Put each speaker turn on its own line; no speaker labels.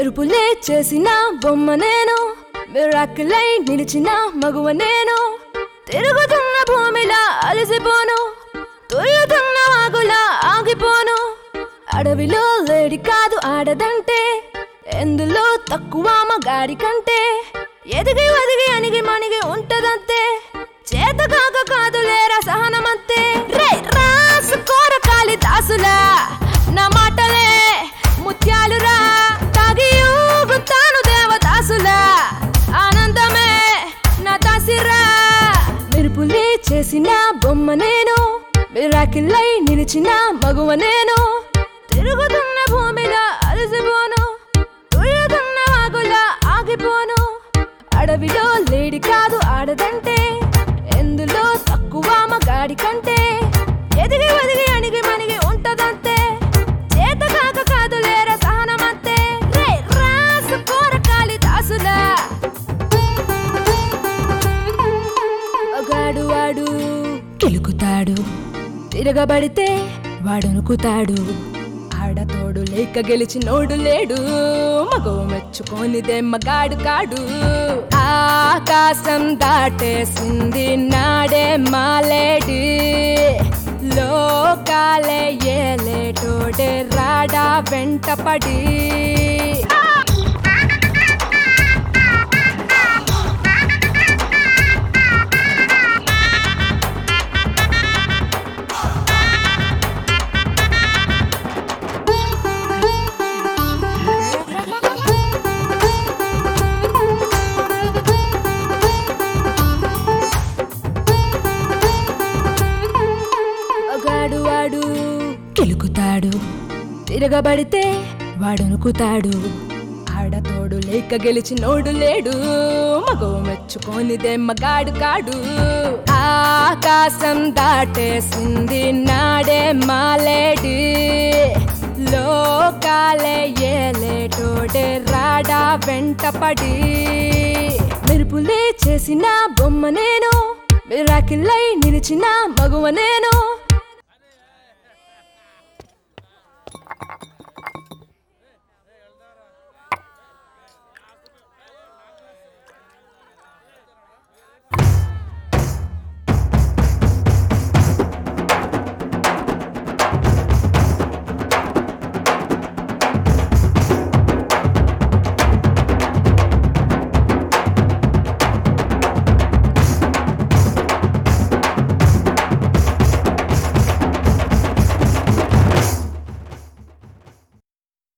మెరుపులే చేసిన బొమ్మ నేను మిరాకిలై నిలిచిన మగువ నేను తిరుగుతున్న భూమిలా అలసిపోను తుల్లుతున్న వాగులా ఆగిపోను అడవిలో లేడి కాదు ఆడదంటే ఎందులో తక్కువ మగాడి కంటే ఎదిగి ఒదిగి అణిగి మణిగి ఉంటదంతే చేత కాక కాదు లేరా సహనమంతే రే రాసుకోర కాలి దాసులా నా మాటలే ముత్యాలురా తాగి ఊగుతాను దేవదాసులా ఆనందమే నా దాసిరా మెరుపులే చేసిన బొమ్మ నేను మిరాకిల్లై నిలిచిన మగువ నేను తిరుగుతున్న భూమిలో అలసిపోను తుళ్ళుతున్న వాగులా ఆగిపోను అడవిలో లేడి కాదు ఆడదంటే ఎందులో తక్కువ మగాడి కంటే ఎదిగి ఒదిగి అణిగి మణిగి ఉంటదంతే చేత కాక కాదు లేరా సహనమంతే రే రాసుకోర కాలి దాసులా మగాడు వాడు కిలుకుతాడు తిరగబడితే వాడనుకుతాడు ఆడతోడు లేక గెలిచినోడు లేడు మగవ మెచ్చుకోనిదే మగాడు కాడు ఆకాశం దాటేసింది నాడే మాలేడి లోకాలే ఏలేటోడే రాడా వెంటపడి మగాడు వాడు కిలుకుతాడు తిరగబడితే వాడనుకుతాడు ఆడతోడు లేక గెలిచినోడు లేడు మగవ మెచ్చుకోనిదే మగాడు కాడు ఆకాశం దాటేసింది నాడే మాలేడి లోకాలే ఏలేటోడే రాడా వెంటపడి మెరుపులే చేసిన బొమ్మ నేను మిరాకిల్లై నిలిచిన మగువ నేను